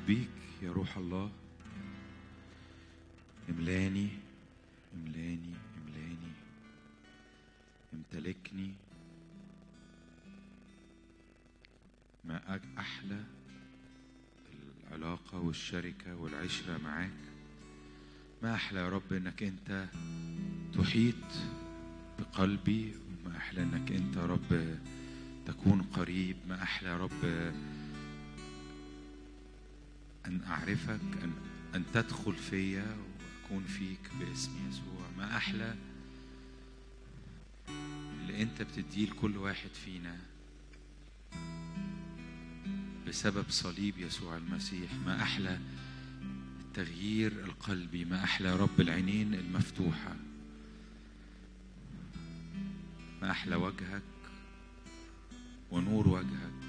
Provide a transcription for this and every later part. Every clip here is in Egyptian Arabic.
بيك يا روح الله املاني املاني املاني امتلكني ما أج- أحلى العلاقة والشركة والعشرة معاك ما أحلى يا رب إنك أنت تحيط بقلبي وما أحلى إنك أنت يا رب تكون قريب ما أحلى يا رب أن أعرفك أن أن تدخل فيا وأكون فيك باسم يسوع ما أحلى اللي أنت بتديه لكل واحد فينا بسبب صليب يسوع المسيح ما أحلى التغيير القلبي ما أحلى يا رب العينين المفتوحة ما أحلى وجهك ونور وجهك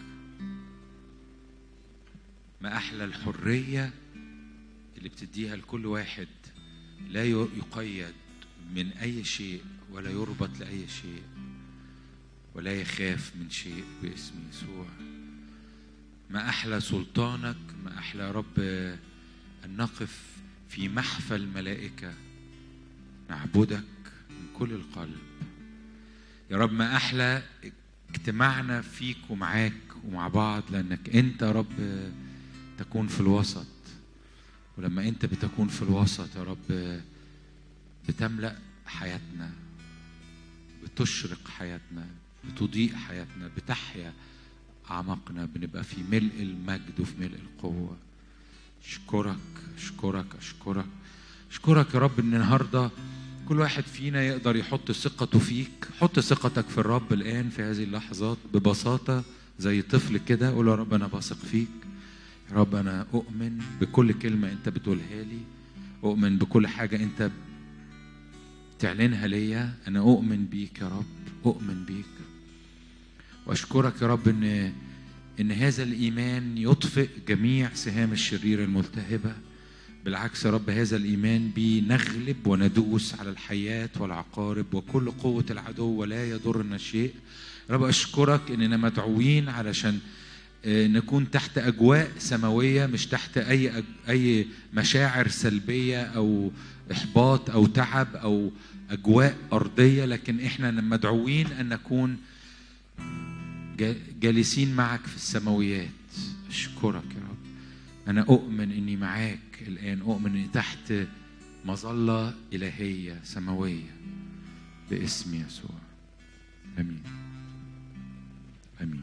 ما أحلى الحرية اللي بتديها لكل واحد لا ي- يقيد من أي شيء ولا يربط لأي شيء ولا يخاف من شيء باسم يسوع ما أحلى سلطانك ما أحلى يا رب أن نقف في محفل ملائكة نعبدك من كل القلب يا رب ما أحلى اجتماعنا فيك ومعاك ومع بعض لأنك أنت يا رب تكون في الوسط ولما أنت بتكون في الوسط يا رب بتملأ حياتنا بتشرق حياتنا بتضيء حياتنا بتحيا أعماقنا بنبقى في ملء المجد وفي ملء القوة أشكرك أشكرك أشكرك أشكرك يا رب إن النهاردة كل واحد فينا يقدر يحط ثقته فيك حط ثقتك في الرب الآن في هذه اللحظات ببساطة زي طفل كده قول يا رب أنا بثق فيك يا رب أنا أؤمن بكل كلمة أنت بتقولها لي أؤمن بكل حاجة أنت تعلنها ليا أنا أؤمن بيك يا رب أؤمن بيك واشكرك يا رب ان ان هذا الايمان يطفئ جميع سهام الشرير الملتهبه بالعكس يا رب هذا الايمان بيه نغلب وندوس على الحياه والعقارب وكل قوه العدو ولا يضرنا شيء يا رب اشكرك اننا مدعوين علشان آه، نكون تحت اجواء سماويه مش تحت اي أج- اي مشاعر سلبيه او احباط او تعب او اجواء ارضيه لكن احنا مدعوين ان نكون جا- جالسين معك في السماويات اشكرك يا رب انا اؤمن اني معاك الان اؤمن اني تحت مظله الهيه سماويه باسم يسوع امين امين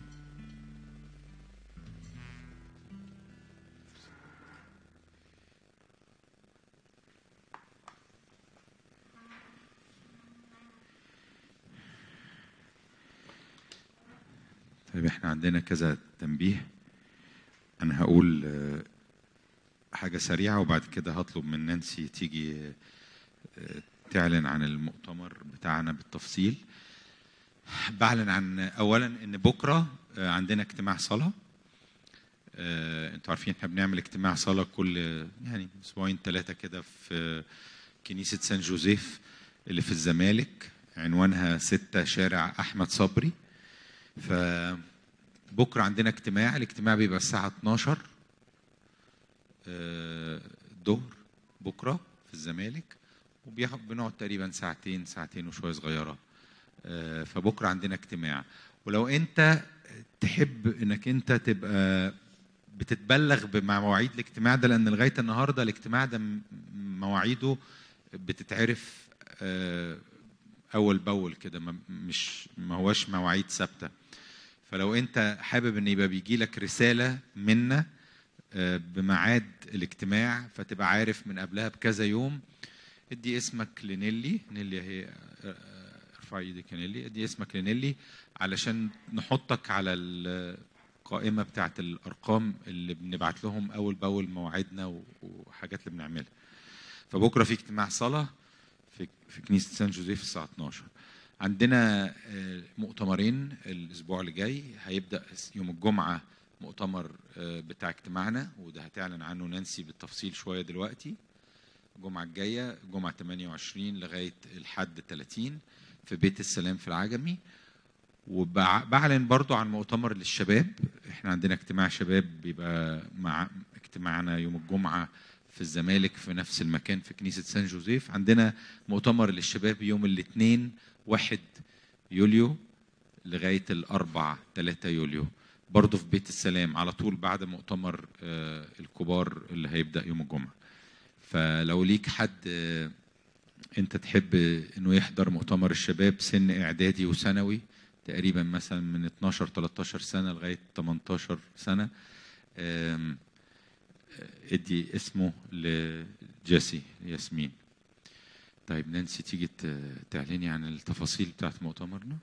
طيب احنا عندنا كذا تنبيه انا هقول آه، حاجة سريعة وبعد كده هطلب من نانسي تيجي آه، تعلن عن المؤتمر بتاعنا بالتفصيل بعلن عن اولا ان بكره آه، عندنا اجتماع صلاه آه، انتوا عارفين احنا بنعمل اجتماع صلاه كل يعني اسبوعين ثلاثه كده في كنيسه سان جوزيف اللي في الزمالك عنوانها ستة شارع احمد صبري فبكره عندنا اجتماع الاجتماع بيبقى الساعه 12 آه، الظهر بكره في الزمالك وبنقعد تقريبا ساعتين ساعتين وشويه صغيره آه، فبكره عندنا اجتماع ولو انت تحب انك انت تبقى بتتبلغ بمواعيد الاجتماع ده لان لغايه النهارده الاجتماع ده م- مواعيده بتتعرف آه، اول باول كده ما- مش ما هواش مواعيد ثابته فلو انت حابب ان يبقى بيجي لك رساله منا آه، بميعاد الاجتماع فتبقى عارف من قبلها بكذا يوم ادي اسمك لنيلي نيلي هي آه، ارفعي ايدك يا نيلي ادي اسمك لنيلي علشان نحطك على القائمه بتاعت الارقام اللي بنبعت لهم اول باول مواعيدنا و- وحاجات اللي بنعملها فبكره في اجتماع صلاه في في كنيسه سان جوزيف الساعه 12 عندنا آه، مؤتمرين الاسبوع اللي جاي هيبدا يوم الجمعه مؤتمر آه، بتاع اجتماعنا وده هتعلن عنه نانسي بالتفصيل شويه دلوقتي الجمعه الجايه جمعه 28 لغايه الحد 30 في بيت السلام في العجمي وبعلن برضو عن مؤتمر للشباب احنا عندنا اجتماع شباب بيبقى مع اجتماعنا يوم الجمعة في الزمالك في نفس المكان في كنيسة سان جوزيف عندنا مؤتمر للشباب يوم الاثنين واحد يوليو لغاية الأربع 3 يوليو برضه في بيت السلام على طول بعد مؤتمر آه، الكبار اللي هيبدأ يوم الجمعة فلو ليك حد آه، انت تحب انه يحضر مؤتمر الشباب سن اعدادي وثانوي تقريبا مثلا من 12 13 سنه لغايه 18 سنه آم، ادي اسمه لجيسي ياسمين طيب نانسي تيجي ت- تعلني عن التفاصيل بتاعت مؤتمرنا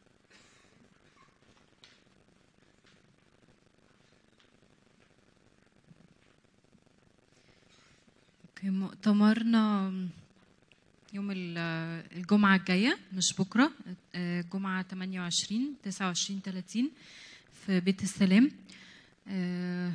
اوكي مؤتمرنا يوم ال- الجمعة الجاية مش بكرة آه، جمعة 28 29 30 في بيت السلام آه،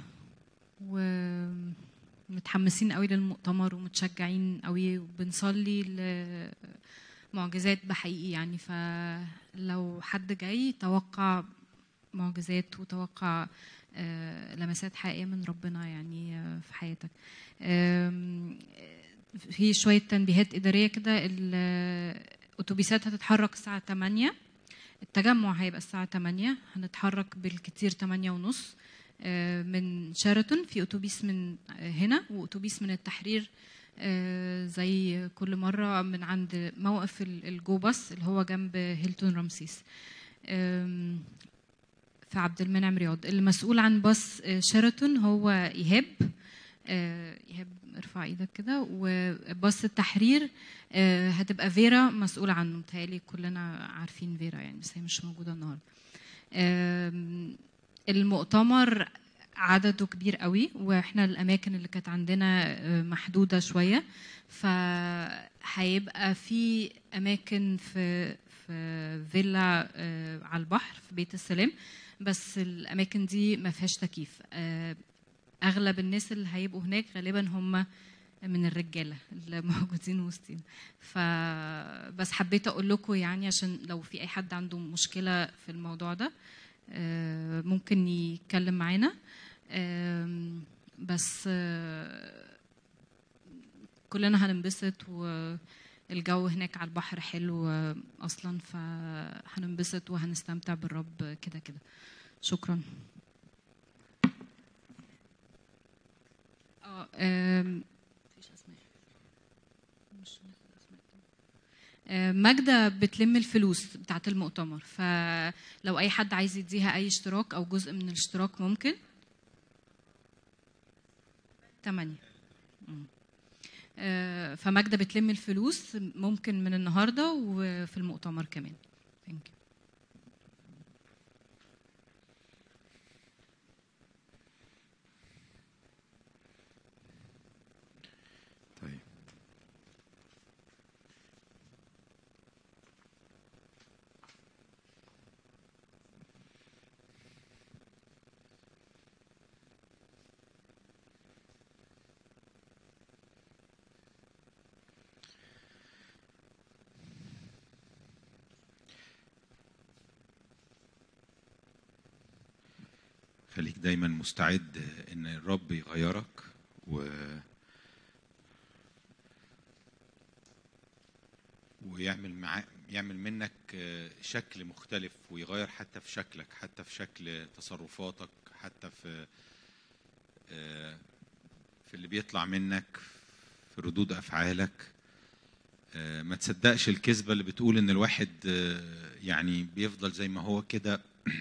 ومتحمسين قوي للمؤتمر ومتشجعين قوي وبنصلي لمعجزات بحقيقي يعني فلو حد جاي توقع معجزات وتوقع آه، لمسات حقيقية من ربنا يعني آه، في حياتك آم، في شوية تنبيهات إدارية كده الأتوبيسات هتتحرك الساعة 8 التجمع هيبقى الساعة 8 هنتحرك بالكتير 8 ونص آه، من شيراتون في أتوبيس من آه، هنا وأتوبيس من التحرير آه، زي كل مرة من عند موقف ال- الجو باص اللي هو جنب هيلتون رمسيس آم، في عبد المنعم رياض المسؤول عن باص آه، شيراتون هو إيهاب آه، إيهاب ارفع ايدك كده وباص التحرير آه، هتبقى فيرا مسؤولة عنه متهيألي كلنا عارفين فيرا يعني بس هي مش موجودة النهاردة آم، المؤتمر عدده كبير قوي واحنا الاماكن اللي كانت عندنا آه، محدوده شويه فهيبقى في اماكن في في فيلا آه، على البحر في بيت السلام بس الاماكن دي ما فيهاش تكييف آه، اغلب الناس اللي هيبقوا هناك غالبا هم من الرجاله اللي موجودين وسطين فبس حبيت اقول لكم يعني عشان لو في اي حد عنده مشكله في الموضوع ده آه، ممكن يتكلم معانا آم، بس آه، كلنا هننبسط والجو هناك على البحر حلو آه، اصلا فهننبسط وهنستمتع بالرب كده كده شكرا اه آم، مفيش أسماء. مش هناخد أسماء. آه، ماجدة بتلم الفلوس بتاعت المؤتمر فلو أي حد عايز يديها أي اشتراك أو جزء من الاشتراك ممكن تمانية مم. آه، فماجدة بتلم الفلوس ممكن من النهاردة وفي المؤتمر كمان Thank you. طيب خليك دايما مستعد ان الرب يغيرك و ويعمل مع يعمل منك آه، شكل مختلف ويغير حتى في شكلك حتى في شكل تصرفاتك حتى في آه، في اللي بيطلع منك في ردود افعالك آه، ما تصدقش الكذبه اللي بتقول ان الواحد آه، يعني بيفضل زي ما هو كده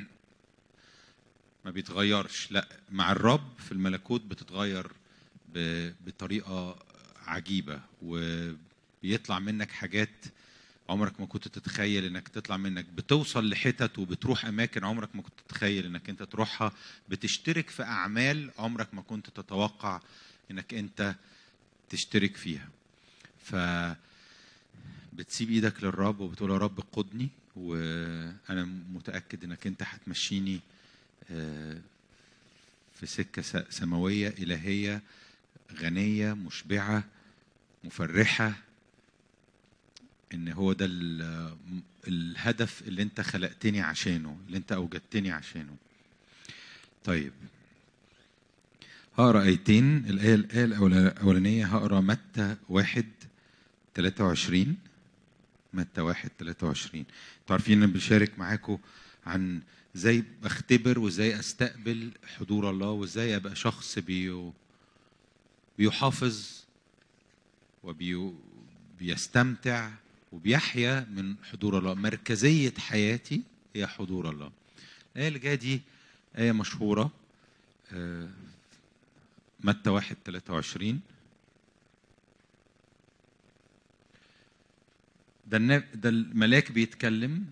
ما بيتغيرش لا مع الرب في الملكوت بتتغير ب- بطريقه عجيبه وبيطلع منك حاجات عمرك ما كنت تتخيل انك تطلع منك بتوصل لحتت وبتروح اماكن عمرك ما كنت تتخيل انك انت تروحها بتشترك في اعمال عمرك ما كنت تتوقع انك انت تشترك فيها ف بتسيب ايدك للرب وبتقول يا رب قدني وانا متاكد انك انت هتمشيني آه، في سكه س- سماويه الهيه غنيه مشبعه مفرحه ان هو ده ال- الهدف اللي انت خلقتني عشانه اللي انت اوجدتني عشانه طيب هقرا ايتين الايه الايه الأول- الاولانيه هقرا متى واحد 23 متى واحد 23 انتوا عارفين انا بشارك معاكم عن ازاي بختبر وازاي استقبل حضور الله وازاي ابقى شخص بي بيحافظ وبيستمتع وبيحيا من حضور الله مركزية حياتي هي حضور الله الآية اللي جاية دي آية مشهورة آه، متى واحد 23 ده النا- ده الملاك بيتكلم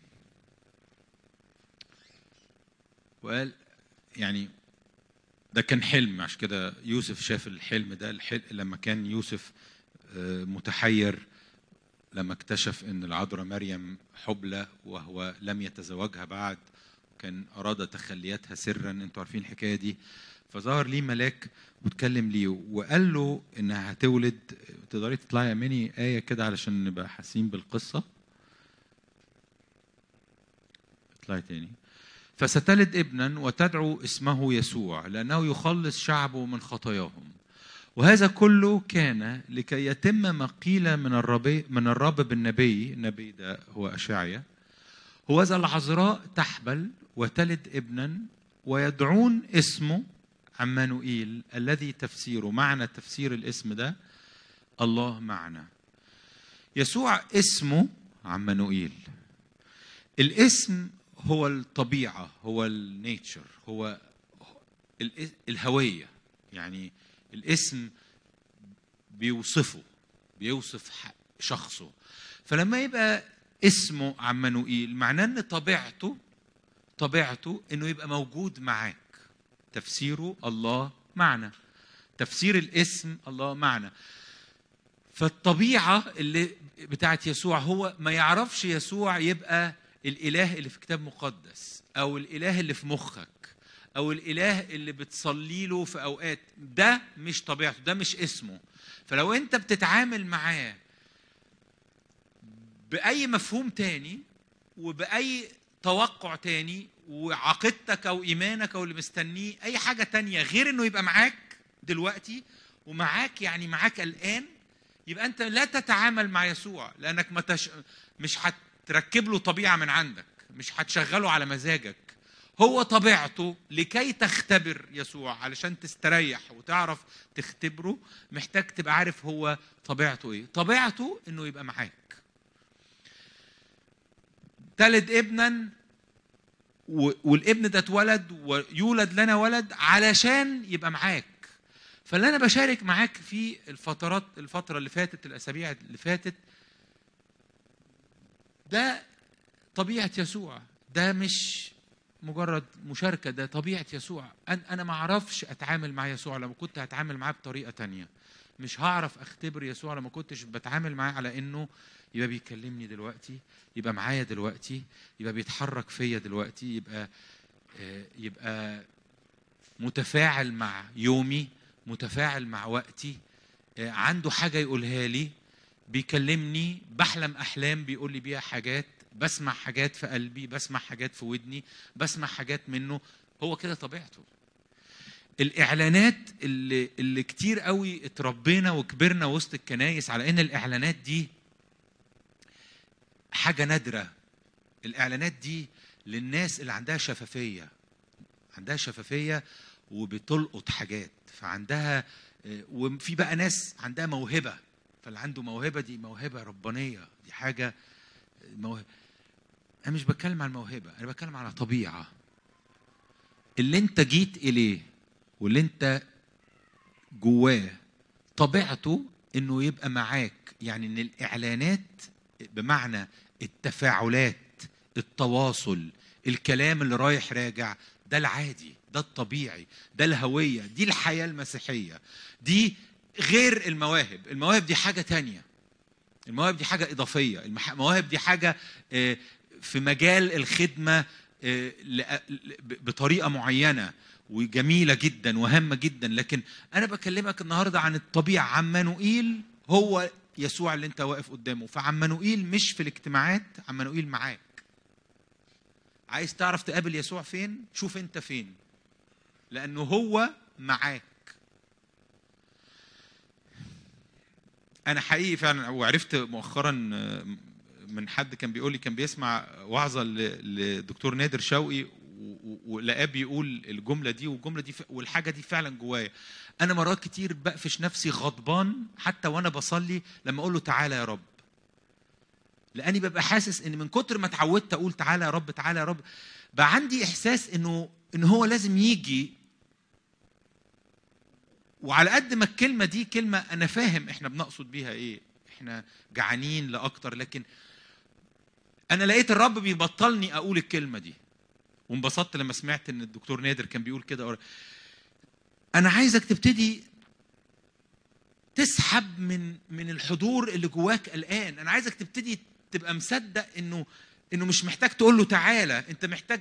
وقال يعني ده كان حلم عشان كده يوسف شاف الحلم ده الحلم لما كان يوسف آه، متحير لما اكتشف ان العذراء مريم حبلى وهو لم يتزوجها بعد كان اراد تخلياتها سرا انتوا عارفين الحكايه دي فظهر ليه ملاك واتكلم ليه وقال له انها هتولد تقدري تطلعي يا مني ايه كده علشان نبقى حاسين بالقصه اطلعي تاني فستلد ابنا وتدعو اسمه يسوع لانه يخلص شعبه من خطاياهم وهذا كله كان لكي يتم ما قيل من الرب من الرب بالنبي النبي ده هو اشعيا هوذا العذراء تحبل وتلد ابنا ويدعون اسمه عمانوئيل الذي تفسيره معنى تفسير الاسم ده الله معنا يسوع اسمه عمانوئيل الاسم هو الطبيعة هو النيتشر هو ال- الهوية يعني الاسم بيوصفه بيوصف ح- شخصه فلما يبقى اسمه عمانوئيل معناه ان طبيعته طبيعته انه يبقى موجود معاك تفسيره الله معنا تفسير الاسم الله معنا فالطبيعة اللي بتاعت يسوع هو ما يعرفش يسوع يبقى الإله اللي في كتاب مقدس أو الإله اللي في مخك أو الإله اللي بتصلي له في أوقات ده مش طبيعته ده مش اسمه فلو أنت بتتعامل معاه بأي مفهوم تاني وبأي توقع تاني وعقيدتك أو إيمانك أو اللي مستنيه أي حاجة تانية غير إنه يبقى معاك دلوقتي ومعاك يعني معاك الآن يبقى أنت لا تتعامل مع يسوع لأنك ما تش... مش هتركب له طبيعة من عندك مش هتشغله على مزاجك هو طبيعته لكي تختبر يسوع علشان تستريح وتعرف تختبره محتاج تبقى عارف هو طبيعته ايه طبيعته انه يبقى معاك تلد ابنا و- والابن ده اتولد ويولد لنا ولد علشان يبقى معاك فاللي انا بشارك معاك في الفترات الفتره اللي فاتت الاسابيع اللي فاتت ده طبيعه يسوع ده مش مجرد مشاركه ده طبيعه يسوع أن- انا ما اعرفش اتعامل مع يسوع لو كنت هتعامل معاه بطريقه تانية مش هعرف اختبر يسوع لما كنتش بتعامل معاه على انه يبقى بيكلمني دلوقتي يبقى معايا دلوقتي يبقى بيتحرك فيا دلوقتي يبقى آه، يبقى متفاعل مع يومي متفاعل مع وقتي آه، عنده حاجة يقولها لي بيكلمني بحلم أحلام بيقول لي بيها حاجات بسمع حاجات في قلبي بسمع حاجات في ودني بسمع حاجات منه هو كده طبيعته الإعلانات اللي, اللي كتير قوي اتربينا وكبرنا وسط الكنايس على إن الإعلانات دي حاجة نادرة الإعلانات دي للناس اللي عندها شفافية عندها شفافية وبتلقط حاجات فعندها آه، وفي بقى ناس عندها موهبة فاللي عنده موهبة دي موهبة ربانية دي حاجة موهبة أنا مش بتكلم عن الموهبة أنا بتكلم على طبيعة اللي أنت جيت إليه واللي أنت جواه طبيعته إنه يبقى معاك يعني إن الإعلانات بمعنى التفاعلات التواصل الكلام اللي رايح راجع ده العادي ده الطبيعي ده الهوية دي الحياة المسيحية دي غير المواهب المواهب دي حاجة تانية المواهب دي حاجة إضافية المح- المواهب دي حاجة آه، في مجال الخدمة آه، لأ- ل- ب- بطريقة معينة وجميلة جدا وهامة جدا لكن أنا بكلمك النهاردة عن الطبيعة عمانوئيل هو يسوع اللي أنت واقف قدامه فعمانوئيل مش في الاجتماعات عمانوئيل معاك عايز تعرف تقابل يسوع فين شوف أنت فين لأنه هو معاك انا حقيقي فعلا وعرفت مؤخرا آه، من حد كان بيقول لي كان بيسمع وعظه ل- لدكتور نادر شوقي و- و- ولقاه بيقول الجمله دي والجمله دي ف- والحاجه دي فعلا جوايا انا مرات كتير بقفش نفسي غضبان حتى وانا بصلي لما اقول له تعالى يا رب لاني ببقى حاسس ان من كتر ما اتعودت اقول تعالى يا رب تعالى يا رب بقى عندي احساس انه ان هو لازم يجي وعلى قد ما الكلمه دي كلمه انا فاهم احنا بنقصد بيها ايه احنا جعانين لاكتر لكن انا لقيت الرب بيبطلني اقول الكلمه دي وانبسطت لما سمعت ان الدكتور نادر كان بيقول كده انا عايزك تبتدي تسحب من من الحضور اللي جواك الان انا عايزك تبتدي تبقى مصدق انه انه مش محتاج تقول له تعالى انت محتاج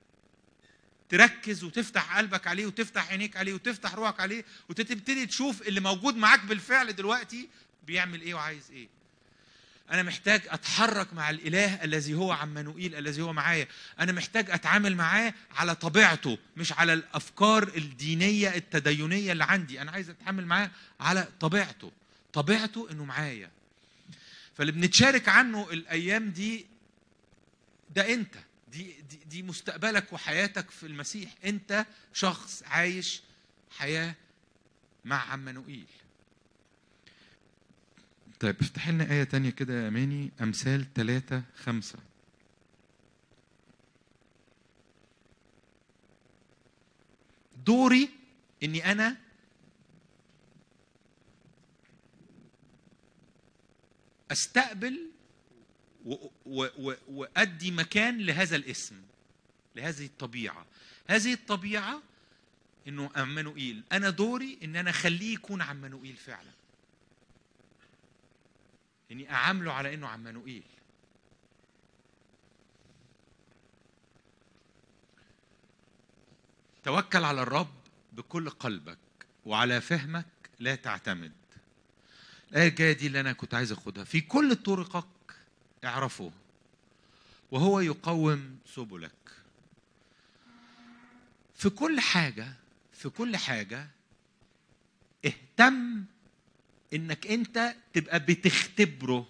تركز وتفتح قلبك عليه وتفتح عينيك عليه وتفتح روحك عليه وتبتدي تشوف اللي موجود معاك بالفعل دلوقتي بيعمل ايه وعايز ايه انا محتاج اتحرك مع الاله الذي هو عمانوئيل الذي هو معايا انا محتاج اتعامل معاه على طبيعته مش على الافكار الدينيه التدينيه اللي عندي انا عايز اتعامل معاه على طبيعته طبيعته انه معايا فاللي بنتشارك عنه الايام دي ده انت دي دي, دي مستقبلك وحياتك في المسيح انت شخص عايش حياه مع عمانوئيل طيب افتح لنا آية تانية كده يا أماني أمثال ثلاثة خمسة دوري إني أنا أستقبل و- و- و- وأدي مكان لهذا الاسم لهذه الطبيعة هذه الطبيعة إنه عمانوئيل أنا دوري إن أنا أخليه يكون عمانوئيل فعلا اني اعامله على انه عمانوئيل توكل على الرب بكل قلبك وعلى فهمك لا تعتمد الآية الجاية دي اللي أنا كنت عايز أخدها في كل طرقك اعرفه وهو يقوم سبلك في كل حاجة في كل حاجة اهتم انك انت تبقى بتختبره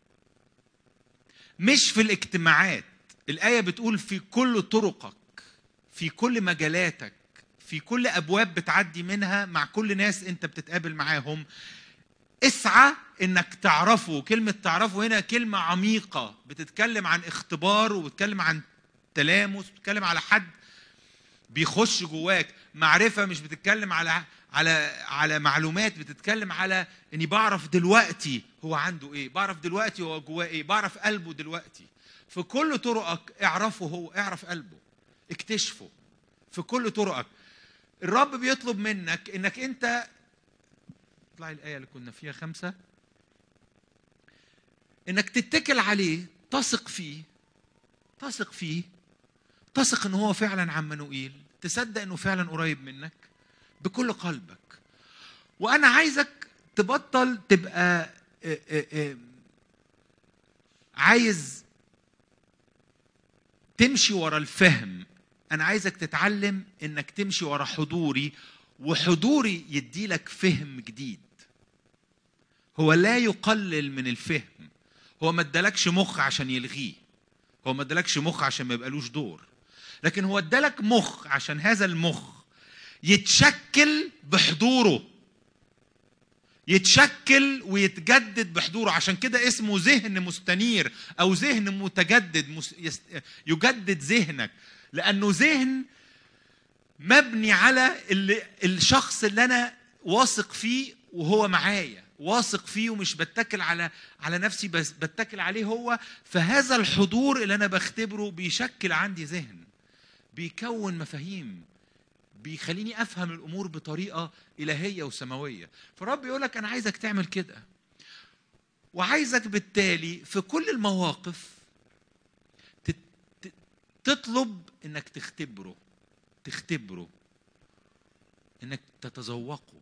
مش في الاجتماعات الايه بتقول في كل طرقك في كل مجالاتك في كل ابواب بتعدي منها مع كل ناس انت بتتقابل معاهم اسعى انك تعرفه كلمه تعرفه هنا كلمه عميقه بتتكلم عن اختبار وبتتكلم عن تلامس بتتكلم على حد بيخش جواك معرفه مش بتتكلم على على على معلومات بتتكلم على اني بعرف دلوقتي هو عنده ايه بعرف دلوقتي هو جواه ايه بعرف قلبه دلوقتي في كل طرقك اعرفه هو اعرف قلبه اكتشفه في كل طرقك الرب بيطلب منك انك انت اطلعي الايه اللي كنا فيها خمسة انك تتكل عليه تثق فيه تثق فيه تثق ان هو فعلا عمانوئيل تصدق انه فعلا قريب منك بكل قلبك وانا عايزك تبطل تبقى آه، آه، آه، عايز تمشي ورا الفهم انا عايزك تتعلم انك تمشي ورا حضوري وحضوري يديلك فهم جديد هو لا يقلل من الفهم هو ما ادالكش مخ عشان يلغيه هو ما ادالكش مخ عشان ما يبقالوش دور لكن هو ادالك مخ عشان هذا المخ يتشكل بحضوره يتشكل ويتجدد بحضوره عشان كده اسمه ذهن مستنير او ذهن متجدد مس- يس- يجدد ذهنك لانه ذهن مبني على اللي الشخص اللي انا واثق فيه وهو معايا واثق فيه ومش بتكل على على نفسي بس بتكل عليه هو فهذا الحضور اللي انا بختبره بيشكل عندي ذهن بيكون مفاهيم بيخليني افهم الامور بطريقه الهيه وسماويه فالرب يقول لك انا عايزك تعمل كده وعايزك بالتالي في كل المواقف تت- ت- تطلب انك تختبره تختبره انك تتذوقه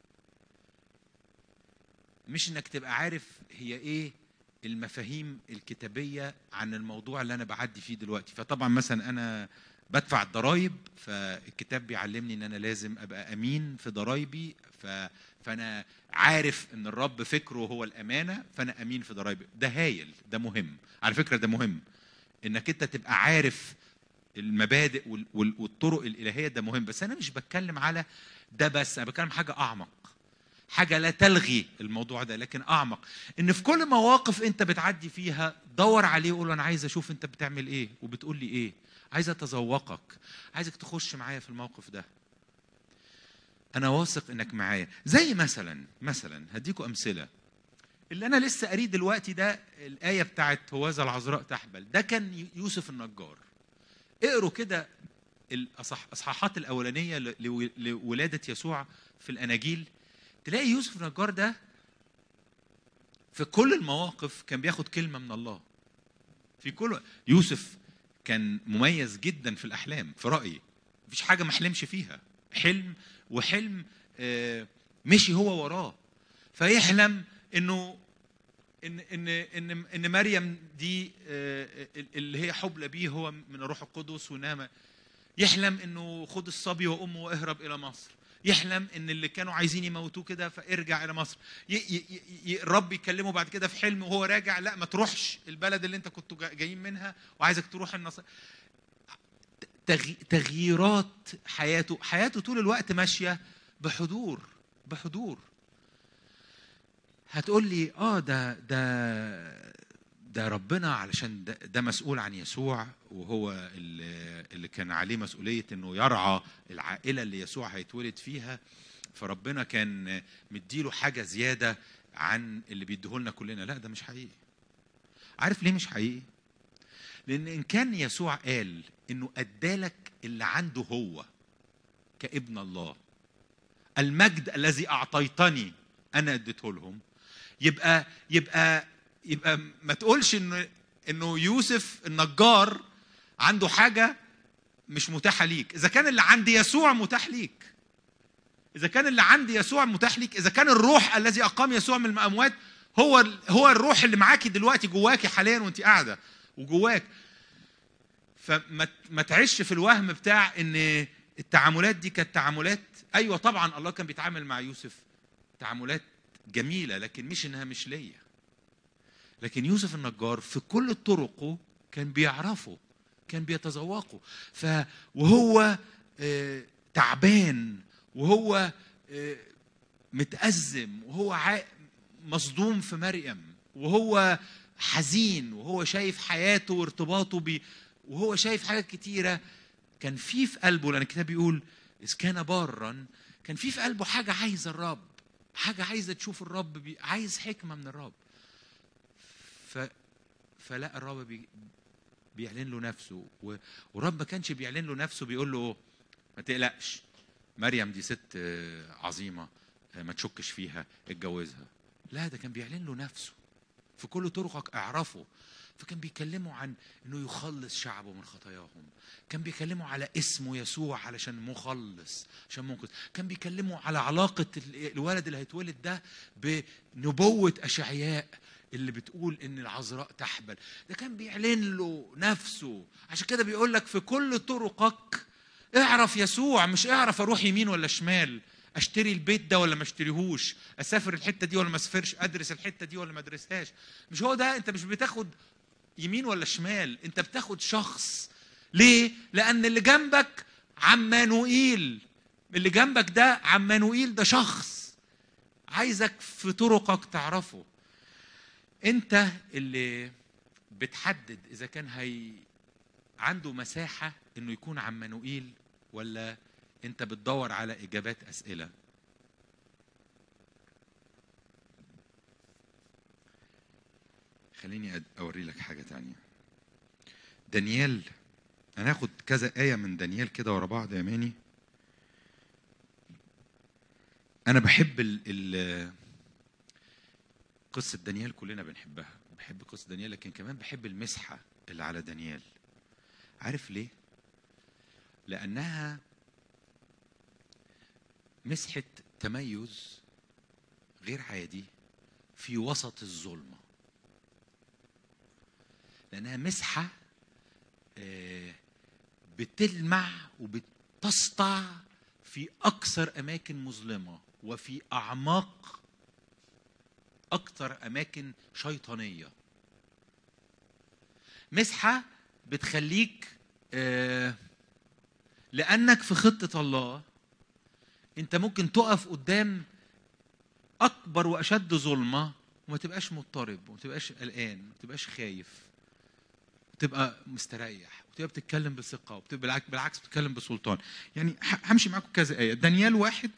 مش انك تبقى عارف هي ايه المفاهيم الكتابيه عن الموضوع اللي انا بعدي فيه دلوقتي فطبعا مثلا انا بدفع الضرايب فالكتاب بيعلمني ان انا لازم ابقى امين في ضرايبي ف فانا عارف ان الرب فكره هو الامانه فانا امين في ضرايبي ده هايل ده مهم على فكره ده مهم انك انت تبقى عارف المبادئ وال- وال- والطرق الالهيه ده مهم بس انا مش بتكلم على ده بس انا بتكلم حاجه اعمق حاجه لا تلغي الموضوع ده لكن اعمق ان في كل مواقف انت بتعدي فيها دور عليه وقول له انا عايز اشوف انت بتعمل ايه وبتقول لي ايه عايز اتذوقك عايزك تخش معايا في الموقف ده انا واثق انك معايا زي مثلا مثلا هديكم امثله اللي انا لسه قاريه دلوقتي ده الايه بتاعت هوذا العذراء تحبل ده كان يوسف النجار اقروا كده الاصحاحات الاولانيه ل- لو- لولاده يسوع في الاناجيل تلاقي يوسف النجار ده في كل المواقف كان بياخد كلمه من الله في كل يوسف كان مميز جدا في الاحلام في رايي مفيش حاجه ما حلمش فيها حلم وحلم آه، مشي هو وراه فيحلم انه ان ان ان ان مريم دي آه، اللي هي حبلى بيه هو من الروح القدس ونام يحلم انه خد الصبي وامه واهرب الى مصر يحلم ان اللي كانوا عايزين يموتوه كده فارجع الى مصر ي ي ي الرب يكلمه بعد كده في حلم وهو راجع لا ما تروحش البلد اللي انت كنتوا جا- جايين منها وعايزك تروح النصر تغي- تغييرات حياته حياته طول الوقت ماشيه بحضور بحضور هتقول لي اه ده ده ده ربنا علشان ده, ده مسؤول عن يسوع وهو اللي, اللي كان عليه مسؤوليه انه يرعى العائله اللي يسوع هيتولد فيها فربنا كان مديله حاجه زياده عن اللي بيديهولنا كلنا لا ده مش حقيقي عارف ليه مش حقيقي لان ان كان يسوع قال انه ادالك اللي عنده هو كابن الله المجد الذي اعطيتني انا اديته لهم يبقى يبقى يبقى ما تقولش انه انه يوسف النجار عنده حاجه مش متاحه ليك اذا كان اللي عند يسوع متاح ليك اذا كان اللي عند يسوع متاح ليك اذا كان الروح الذي اقام يسوع من الاموات هو هو الروح اللي معاكي دلوقتي جواكي حاليا وانت قاعده وجواك فما ما تعيش في الوهم بتاع ان التعاملات دي كانت تعاملات ايوه طبعا الله كان بيتعامل مع يوسف تعاملات جميله لكن مش انها مش ليا لكن يوسف النجار في كل طرقه كان بيعرفه كان بيتذوقه ف وهو آه، تعبان وهو آه، متأزم وهو عا- مصدوم في مريم وهو حزين وهو شايف حياته وارتباطه ب وهو شايف حاجات كتيرة كان في في قلبه لأن الكتاب بيقول إذ كان بارا كان في في قلبه حاجة عايزة الرب حاجة عايزة تشوف الرب بي... عايز حكمة من الرب ف... فلا الرب بي... بيعلن له نفسه و... والرب ما كانش بيعلن له نفسه بيقول له ما تقلقش مريم دي ست آه، عظيمة آه، ما تشكش فيها اتجوزها لا ده كان بيعلن له نفسه في كل طرقك اعرفه فكان بيكلموا عن انه يخلص شعبه من خطاياهم كان بيكلموا على اسمه يسوع علشان مخلص عشان منقذ كان بيكلموا على علاقة ال- الولد اللي هيتولد ده بنبوة أشعياء اللي بتقول ان العذراء تحبل ده كان بيعلن له نفسه عشان كده بيقول لك في كل طرقك اعرف يسوع مش اعرف اروح يمين ولا شمال اشتري البيت ده ولا ما اشتريهوش اسافر الحته دي ولا ما اسافرش ادرس الحته دي ولا ما ادرسهاش مش هو ده انت مش بتاخد يمين ولا شمال انت بتاخد شخص ليه لان اللي جنبك عمانوئيل اللي جنبك ده عمانوئيل ده شخص عايزك في طرقك تعرفه انت اللي بتحدد اذا كان هي عنده مساحه انه يكون عمانوئيل ولا انت بتدور على اجابات اسئله خليني أد- اوري لك حاجه تانية دانيال انا هاخد كذا ايه من دانيال كده ورا بعض يا ماني انا بحب ال ال قصه دانيال كلنا بنحبها بحب قصه دانيال لكن كمان بحب المسحه اللي على دانيال عارف ليه لانها مسحه تميز غير عادي في وسط الظلمه لانها مسحه آه، بتلمع وبتسطع في اكثر اماكن مظلمه وفي اعماق اكثر اماكن شيطانيه مسحه بتخليك آه لانك في خطه الله انت ممكن تقف قدام اكبر واشد ظلمه وما تبقاش مضطرب وما تبقاش قلقان وما تبقاش خايف تبقى مستريح وتبقى بتتكلم بثقه وبتبقى بالعكس بالعكس بتتكلم بسلطان يعني ه- همشي معاكم كذا ايه دانيال واحد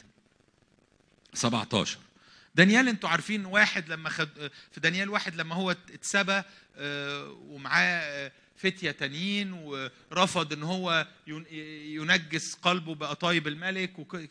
17 دانيال انتوا عارفين واحد لما خد في دانيال واحد لما هو اتسبى آه، ومعاه آه، فتية تانيين ورفض ان هو ين- ينجس قلبه بقطايب الملك وك...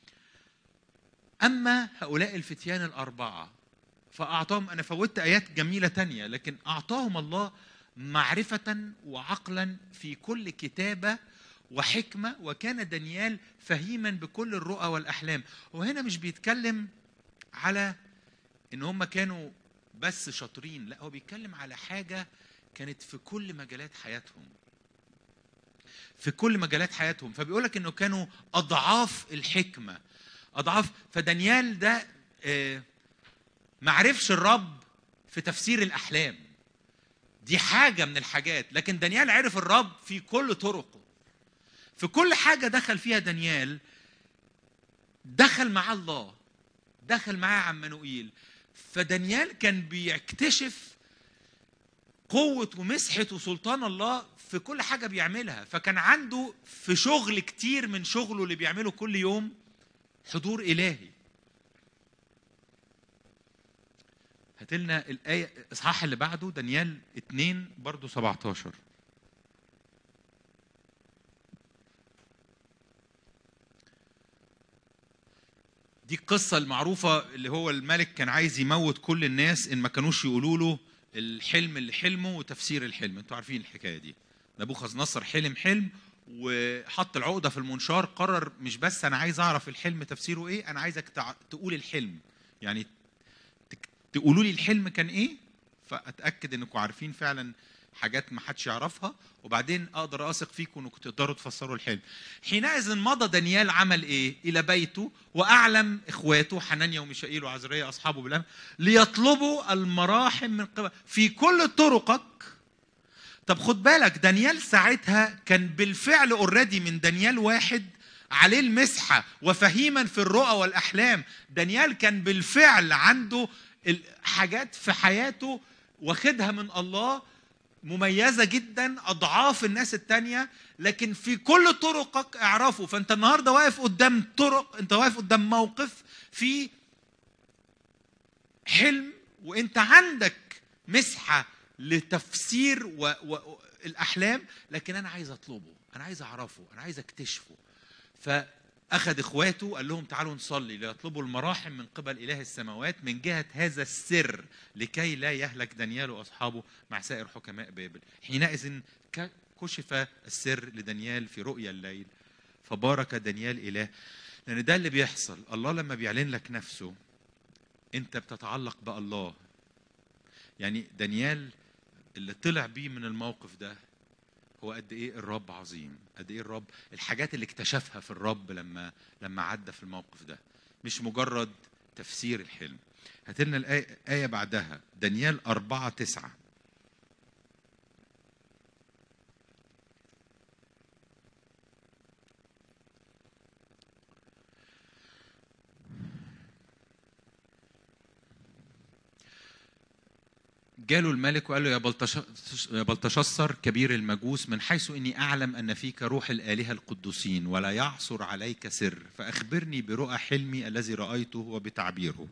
اما هؤلاء الفتيان الاربعه فاعطاهم انا فوتت ايات جميله تانية لكن اعطاهم الله معرفه وعقلا في كل كتابه وحكمه وكان دانيال فهيما بكل الرؤى والاحلام وهنا مش بيتكلم على ان هم كانوا بس شاطرين لا هو بيتكلم على حاجه كانت في كل مجالات حياتهم في كل مجالات حياتهم فبيقول لك انه كانوا اضعاف الحكمه اضعاف فدانيال ده آه، معرفش الرب في تفسير الاحلام دي حاجه من الحاجات لكن دانيال عرف الرب في كل طرقه في كل حاجه دخل فيها دانيال دخل مع الله دخل معاه عمانوئيل فدانيال كان بيكتشف قوة ومسحة وسلطان الله في كل حاجة بيعملها فكان عنده في شغل كتير من شغله اللي بيعمله كل يوم حضور إلهي هاتلنا الآية الإصحاح اللي بعده دانيال 2 برضو 17 دي القصة المعروفة اللي هو الملك كان عايز يموت كل الناس إن ما كانوش يقولوا له الحلم اللي حلمه وتفسير الحلم انتوا عارفين الحكاية دي نبوخذ نصر حلم حلم وحط العقدة في المنشار قرر مش بس أنا عايز أعرف الحلم تفسيره إيه أنا عايزك تع- تقول الحلم يعني تك- تقولوا لي الحلم كان إيه فأتأكد إنكم عارفين فعلا حاجات ما حدش يعرفها وبعدين اقدر اثق فيكم انكم تقدروا تفسروا الحلم. حينئذ مضى دانيال عمل ايه؟ الى بيته واعلم اخواته حنانيا وميشائيل وعزريا اصحابه بالامر ليطلبوا المراحم من قبل في كل طرقك طب خد بالك دانيال ساعتها كان بالفعل اوريدي من دانيال واحد عليه المسحه وفهيما في الرؤى والاحلام دانيال كان بالفعل عنده حاجات في حياته واخدها من الله مميزه جدا اضعاف الناس التانية لكن في كل طرقك اعرفه فانت النهارده واقف قدام طرق انت واقف قدام موقف في حلم وانت عندك مسحه لتفسير و... و... الاحلام لكن انا عايز اطلبه انا عايز اعرفه انا عايز اكتشفه فاخذ اخواته قال لهم تعالوا نصلي ليطلبوا المراحم من قبل اله السماوات من جهه هذا السر لكي لا يهلك دانيال واصحابه مع سائر حكماء بابل حينئذ ك- كشف السر لدانيال في رؤيا الليل فبارك دانيال اله لان ده اللي بيحصل الله لما بيعلن لك نفسه انت بتتعلق بالله يعني دانيال اللي طلع بيه من الموقف ده هو قد ايه الرب عظيم قد ايه الرب الحاجات اللي اكتشفها في الرب لما لما عدى في الموقف ده مش مجرد تفسير الحلم هات لنا الآية آية بعدها دانيال أربعة تسعة جاله الملك وقال له يا بلتش- يا بلتشسر كبير المجوس من حيث اني اعلم ان فيك روح الالهه القدوسين ولا يعصر عليك سر فاخبرني برؤى حلمي الذي رايته وبتعبيره.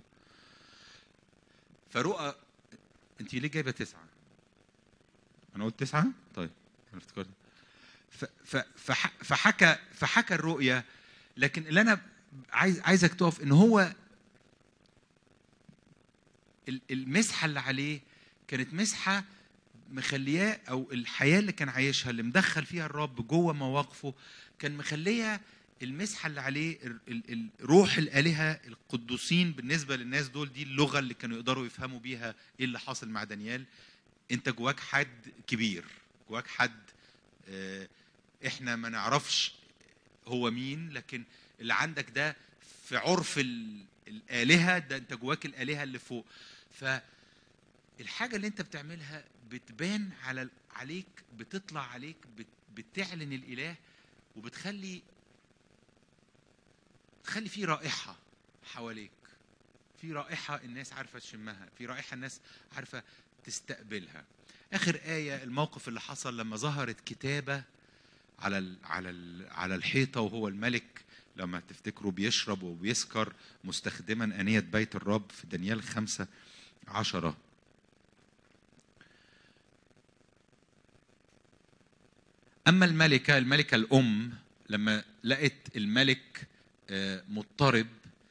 فرؤى انت ليه جايبه تسعه؟ انا قلت تسعه؟ طيب انا افتكرت ف- ف- فح- فحكى فحكى الرؤيا لكن اللي انا عايز عايزك تقف ان هو ال- المسحه اللي عليه كانت مسحه مخلياه او الحياه اللي كان عايشها اللي مدخل فيها الرب جوه مواقفه كان مخليه المسحه اللي عليه ال- ال- ال- روح الالهه القدوسين بالنسبه للناس دول دي اللغه اللي كانوا يقدروا يفهموا بيها ايه اللي حاصل مع دانيال انت جواك حد كبير جواك حد آه، احنا ما نعرفش هو مين لكن اللي عندك ده في عرف ال- الالهه ده انت جواك الالهه اللي فوق فالحاجه اللي انت بتعملها بتبان على عليك بتطلع عليك بت- بتعلن الاله وبتخلي تخلي في رائحه حواليك في رائحه الناس عارفه تشمها في رائحه الناس عارفه تستقبلها اخر ايه الموقف اللي حصل لما ظهرت كتابه على ال على ال على الحيطه وهو الملك لما تفتكروا بيشرب وبيسكر مستخدما انيه بيت الرب في دانيال خمسة عشرة أما الملكة الملكة الأم لما لقت الملك آه، مضطرب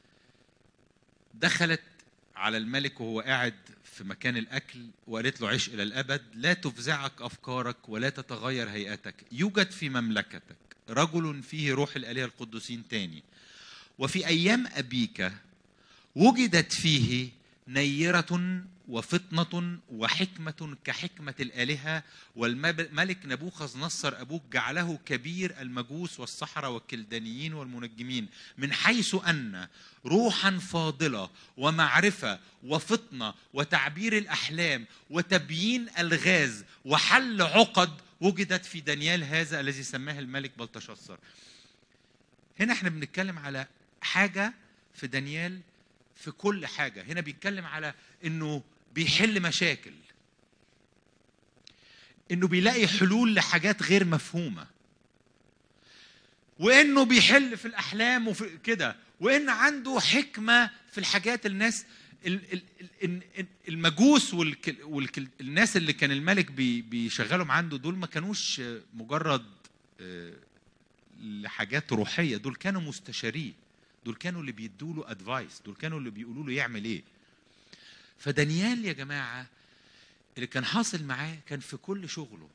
دخلت على الملك وهو قاعد في مكان الأكل وقالت له عش إلى الأبد لا تفزعك أفكارك ولا تتغير هيئتك يوجد في مملكتك رجل فيه روح الآلهة القدوسين تاني وفي أيام أبيك وجدت فيه نيرة وفطنة وحكمة كحكمة الآلهة والملك نبوخذ نصر أبوك جعله كبير المجوس والسحرة والكلدانيين والمنجمين من حيث أن روحا فاضلة ومعرفة وفطنة وتعبير الأحلام وتبيين الغاز وحل عقد وجدت في دانيال هذا الذي سماه الملك بلتشصر هنا احنا بنتكلم على حاجة في دانيال في كل حاجة هنا بيتكلم على انه بيحل مشاكل انه بيلاقي حلول لحاجات غير مفهومة وانه بيحل في الاحلام وفي كده وان عنده حكمة في الحاجات الناس ال- ال- ال- ال- المجوس والك- والك- الناس اللي كان الملك بي- بيشغلهم عنده دول ما كانوش مجرد آه، لحاجات روحية دول كانوا مستشاريه دول كانوا اللي بيدوا له ادفايس دول كانوا اللي بيقولوا له يعمل ايه فدانيال يا جماعه اللي كان حاصل معاه كان في كل شغله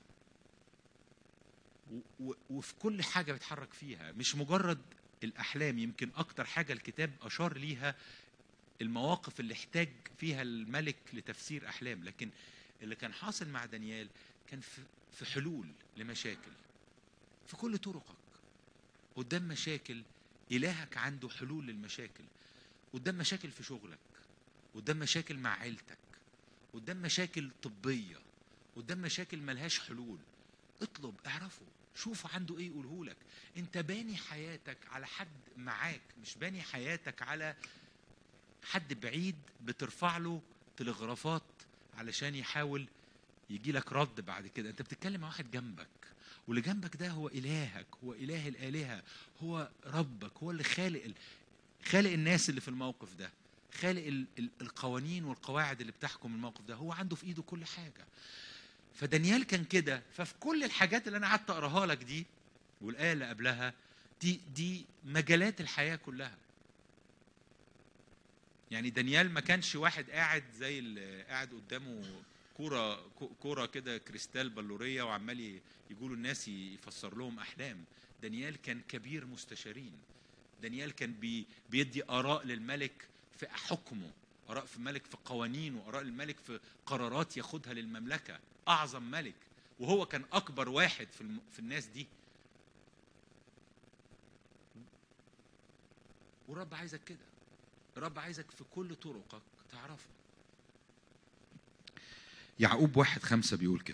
و- و- وفي كل حاجه بيتحرك فيها مش مجرد الاحلام يمكن اكتر حاجه الكتاب اشار ليها المواقف اللي احتاج فيها الملك لتفسير احلام لكن اللي كان حاصل مع دانيال كان في في حلول لمشاكل في كل طرقك قدام مشاكل إلهك عنده حلول للمشاكل قدام مشاكل في شغلك قدام مشاكل مع عيلتك قدام مشاكل طبية قدام مشاكل ملهاش حلول اطلب اعرفه شوف عنده ايه يقوله لك انت باني حياتك على حد معاك مش باني حياتك على حد بعيد بترفع له تلغرافات علشان يحاول يجي لك رد بعد كده انت بتتكلم مع واحد جنبك واللي جنبك ده هو الهك هو اله الالهه هو ربك هو اللي خالق ال- خالق الناس اللي في الموقف ده خالق ال- ال- القوانين والقواعد اللي بتحكم الموقف ده هو عنده في ايده كل حاجه فدانيال كان كده ففي كل الحاجات اللي انا قعدت اقراها لك دي والايه اللي قبلها دي دي مجالات الحياه كلها يعني دانيال ما كانش واحد قاعد زي اللي قاعد قدامه كوره كوره كده كريستال بلوريه وعمال ي- يقولوا الناس يفسر لهم احلام دانيال كان كبير مستشارين دانيال كان بي بيدي اراء للملك في حكمه اراء في الملك في قوانينه واراء الملك في قرارات ياخدها للمملكه اعظم ملك وهو كان اكبر واحد في الم... في الناس دي والرب عايزك كده الرب عايزك في كل طرقك تعرفه يعقوب واحد خمسة بيقول كده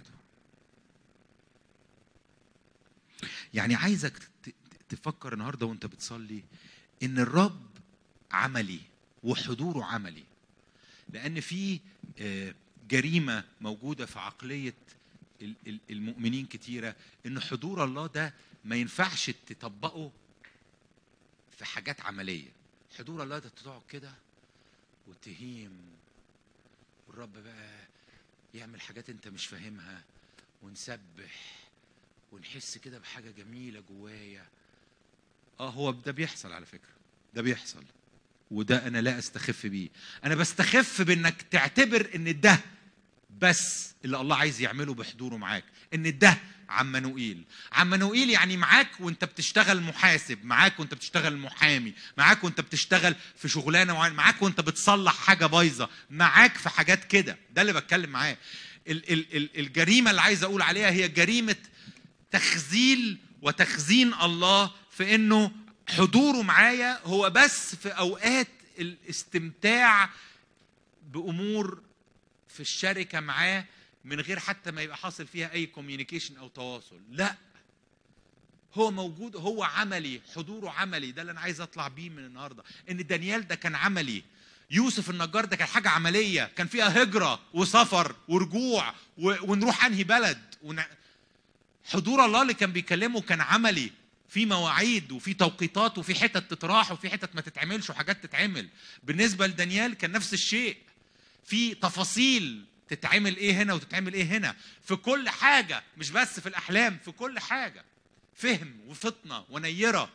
يعني عايزك ت- ت- تفكر النهاردة وانت بتصلي ان الرب عملي وحضوره عملي لان في آه، جريمة موجودة في عقلية ال- ال- المؤمنين كتيرة ان حضور الله ده ما ينفعش تطبقه في حاجات عملية حضور الله ده تقعد كده وتهيم والرب بقى يعمل حاجات انت مش فاهمها ونسبح ونحس كده بحاجة جميلة جوايا اه هو ده بيحصل على فكرة ده بيحصل وده انا لا استخف بيه انا بستخف بانك تعتبر ان ده بس اللي الله عايز يعمله بحضوره معاك ان ده عمانوئيل عمانوئيل يعني معاك وانت بتشتغل محاسب معاك وانت بتشتغل محامي معاك وانت بتشتغل في شغلانه معينه معاك وانت بتصلح حاجه بايظه معاك في حاجات كده ده اللي بتكلم معاه ال- ال- ال- الجريمه اللي عايز اقول عليها هي جريمه تخزيل وتخزين الله في انه حضوره معايا هو بس في اوقات الاستمتاع بامور في الشركه معاه من غير حتى ما يبقى حاصل فيها اي كوميونيكيشن او تواصل لا هو موجود هو عملي حضوره عملي ده اللي انا عايز اطلع بيه من النهارده ان دانيال ده كان عملي يوسف النجار ده كان حاجه عمليه كان فيها هجره وسفر ورجوع و... ونروح انهي بلد ون... حضور الله اللي كان بيكلمه كان عملي في مواعيد وفي توقيتات وفي حتت تتراح وفي حتت ما تتعملش وحاجات تتعمل بالنسبه لدانيال كان نفس الشيء في تفاصيل تتعمل ايه هنا وتتعمل ايه هنا في كل حاجه مش بس في الاحلام في كل حاجه فهم وفطنه ونيره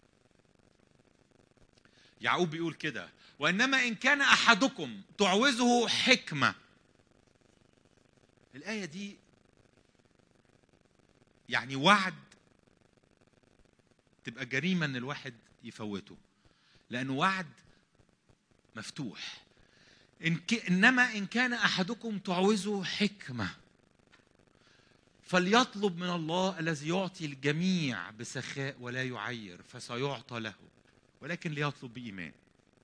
يعقوب بيقول كده وانما ان كان احدكم تعوزه حكمه الايه دي يعني وعد تبقى جريمه ان الواحد يفوته لانه وعد مفتوح إن ك... انما ان كان احدكم تعوزه حكمه فليطلب من الله الذي يعطي الجميع بسخاء ولا يعير فسيعطى له ولكن ليطلب بايمان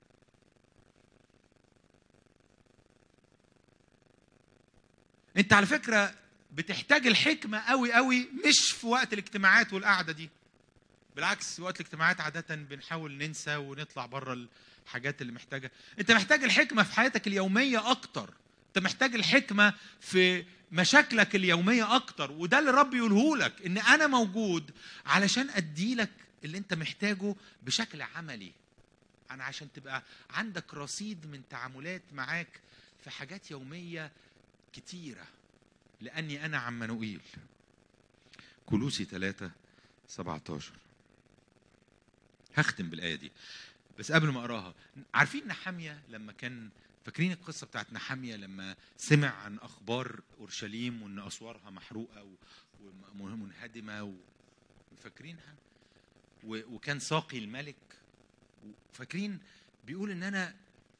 انت على فكره بتحتاج الحكمه قوي قوي مش في وقت الاجتماعات والقعده دي بالعكس وقت الاجتماعات عاده بنحاول ننسى ونطلع بره الحاجات اللي محتاجه انت محتاج الحكمه في حياتك اليوميه اكتر انت محتاج الحكمه في مشاكلك اليوميه اكتر وده اللي الرب يقوله لك ان انا موجود علشان اديلك اللي انت محتاجه بشكل عملي انا عشان تبقى عندك رصيد من تعاملات معاك في حاجات يوميه كتيره لاني انا عمانوئيل كلوسي 3 17 هختم بالايه دي بس قبل ما اقراها عارفين نحاميه لما كان فاكرين القصه بتاعت نحاميه لما سمع عن اخبار اورشليم وان اسوارها محروقه ومنهدمه فاكرينها وكان ساقي الملك فاكرين بيقول ان انا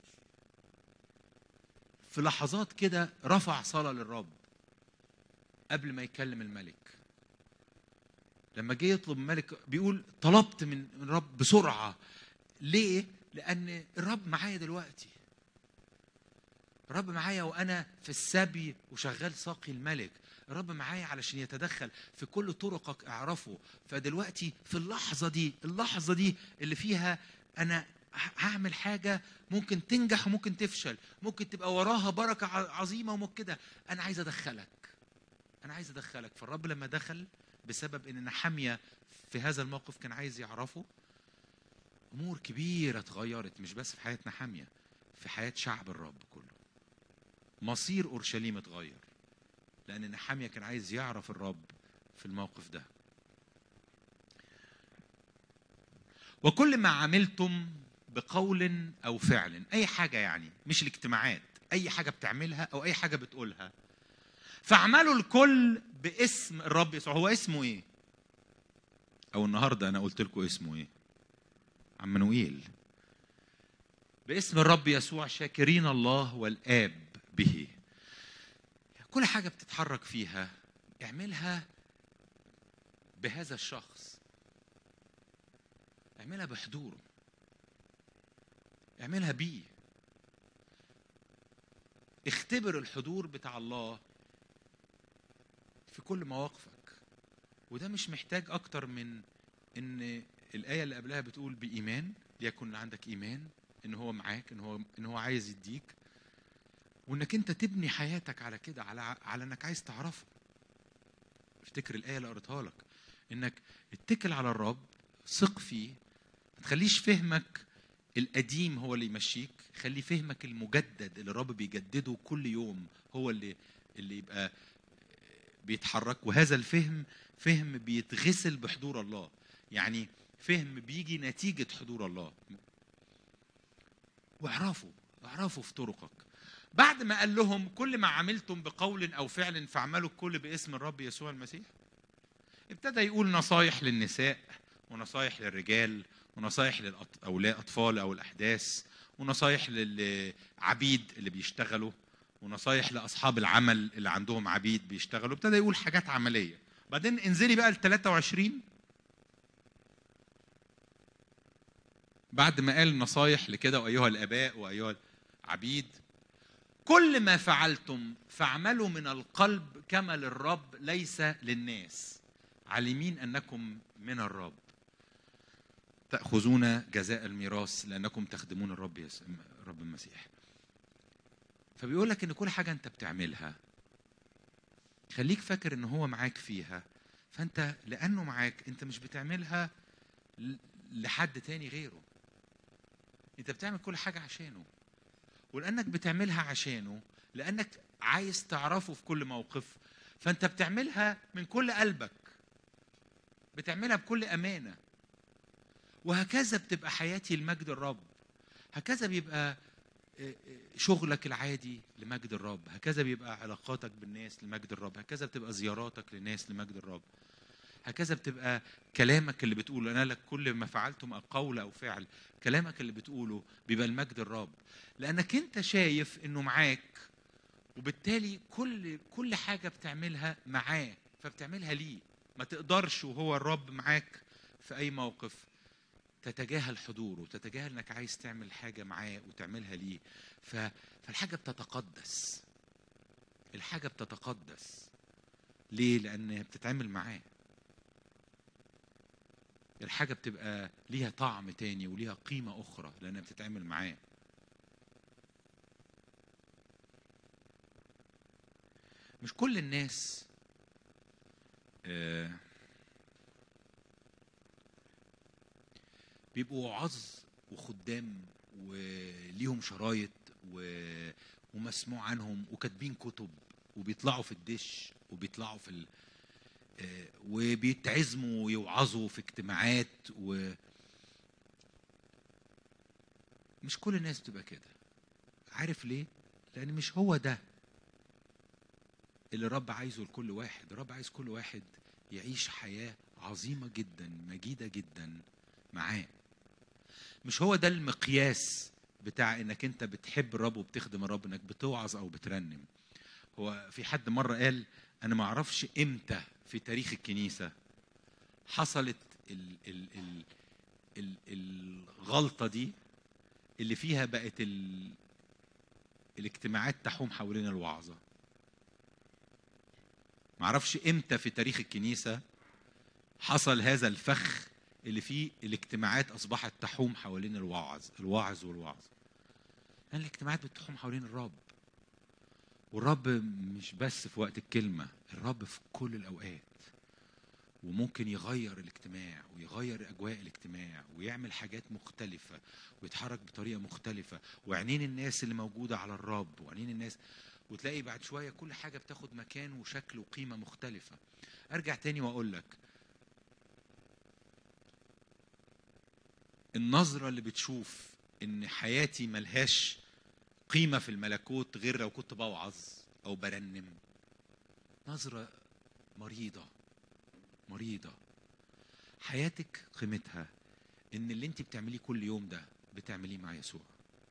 في لحظات كده رفع صلاه للرب قبل ما يكلم الملك لما جه يطلب الملك بيقول طلبت من الرب بسرعه ليه لان الرب معايا دلوقتي الرب معايا وانا في السبي وشغال ساقي الملك الرب معايا علشان يتدخل في كل طرقك اعرفه فدلوقتي في اللحظه دي اللحظه دي اللي فيها انا هعمل حاجة ممكن تنجح وممكن تفشل ممكن تبقى وراها بركة عظيمة وممكن كده أنا عايز أدخلك أنا عايز أدخلك فالرب لما دخل بسبب إن نحمية في هذا الموقف كان عايز يعرفه أمور كبيرة اتغيرت مش بس في حياة نحمية في حياة شعب الرب كله مصير أورشليم اتغير لأن نحمية كان عايز يعرف الرب في الموقف ده وكل ما عملتم بقول او فعل اي حاجه يعني مش الاجتماعات اي حاجه بتعملها او اي حاجه بتقولها فاعملوا الكل باسم الرب يسوع هو اسمه ايه او النهارده انا قلت لكم اسمه ايه عمانوئيل باسم الرب يسوع شاكرين الله والاب به كل حاجه بتتحرك فيها اعملها بهذا الشخص اعملها بحضوره اعملها بيه اختبر الحضور بتاع الله في كل مواقفك وده مش محتاج اكتر من ان الايه اللي قبلها بتقول بايمان ليكن عندك ايمان ان هو معاك ان هو ان هو عايز يديك وانك انت تبني حياتك على كده على على انك عايز تعرفه افتكر الايه اللي قريتها لك انك اتكل على الرب ثق فيه ما تخليش فهمك القديم هو اللي يمشيك خلي فهمك المجدد اللي الرب بيجدده كل يوم هو اللي اللي يبقى بيتحرك وهذا الفهم فهم بيتغسل بحضور الله يعني فهم بيجي نتيجة حضور الله واعرفوا اعرفوا في طرقك بعد ما قال لهم كل ما عملتم بقول او فعل فاعملوا الكل باسم الرب يسوع المسيح ابتدى يقول نصايح للنساء ونصايح للرجال ونصايح للأطفال أو الأحداث ونصايح للعبيد اللي بيشتغلوا ونصايح لأصحاب العمل اللي عندهم عبيد بيشتغلوا ابتدى يقول حاجات عملية بعدين انزلي بقى ل 23 بعد ما قال نصايح لكده وايها الاباء وايها العبيد كل ما فعلتم فاعملوا من القلب كما للرب ليس للناس عالمين انكم من الرب تاخذون جزاء الميراث لانكم تخدمون الرب يس... رب المسيح فبيقول لك ان كل حاجه انت بتعملها خليك فاكر ان هو معاك فيها فانت لانه معاك انت مش بتعملها ل- لحد تاني غيره انت بتعمل كل حاجه عشانه ولانك بتعملها عشانه لانك عايز تعرفه في كل موقف فانت بتعملها من كل قلبك بتعملها بكل امانه وهكذا بتبقى حياتي لمجد الرب هكذا بيبقى آه، آه، شغلك العادي لمجد الرب هكذا بيبقى علاقاتك بالناس لمجد الرب هكذا بتبقى زياراتك للناس لمجد الرب هكذا بتبقى كلامك اللي بتقوله انا لك كل ما فعلتم أو قول او فعل كلامك اللي بتقوله بيبقى المجد الرب لانك انت شايف انه معاك وبالتالي كل كل حاجه بتعملها معاه فبتعملها ليه ما تقدرش وهو الرب معاك في اي موقف تتجاهل حضوره تتجاهل انك عايز تعمل حاجه معاه وتعملها ليه ف... فالحاجه بتتقدس الحاجه بتتقدس ليه لان بتتعمل معاه الحاجه بتبقى ليها طعم تاني وليها قيمه اخرى لانها بتتعمل معاه مش كل الناس آه، بيبقوا وعظ وخدام وليهم شرايط و... ومسموع عنهم وكاتبين كتب وبيطلعوا في الدش وبيطلعوا في ال... آه، وبيتعزموا ويوعظوا في اجتماعات و مش كل الناس بتبقى كده عارف ليه؟ لأن مش هو ده اللي الرب عايزه لكل واحد الرب عايز كل واحد يعيش حياة عظيمة جدا مجيدة جدا معاه مش هو ده المقياس بتاع انك انت بتحب الرب وبتخدم الرب انك بتوعظ او بترنم هو في حد مرة قال انا ما اعرفش امتى في تاريخ الكنيسة حصلت ال ال ال ال الغلطة دي اللي فيها بقت ال الاجتماعات تحوم حوالين الوعظة ما اعرفش امتى في تاريخ الكنيسة حصل هذا الفخ اللي فيه الاجتماعات اصبحت تحوم حوالين الوعظ الواعظ والوعظ لان الاجتماعات بتحوم حوالين الرب والرب مش بس في وقت الكلمة الرب في كل الأوقات وممكن يغير الاجتماع ويغير أجواء الاجتماع ويعمل حاجات مختلفة ويتحرك بطريقة مختلفة وعينين الناس اللي موجودة على الرب وعينين الناس وتلاقي بعد شوية كل حاجة بتاخد مكان وشكل وقيمة مختلفة أرجع تاني وأقول لك النظرة اللي بتشوف إن حياتي ملهاش قيمة في الملكوت غير لو كنت بوعظ أو برنم نظرة مريضة مريضة حياتك قيمتها إن اللي أنت بتعمليه كل يوم ده بتعمليه مع يسوع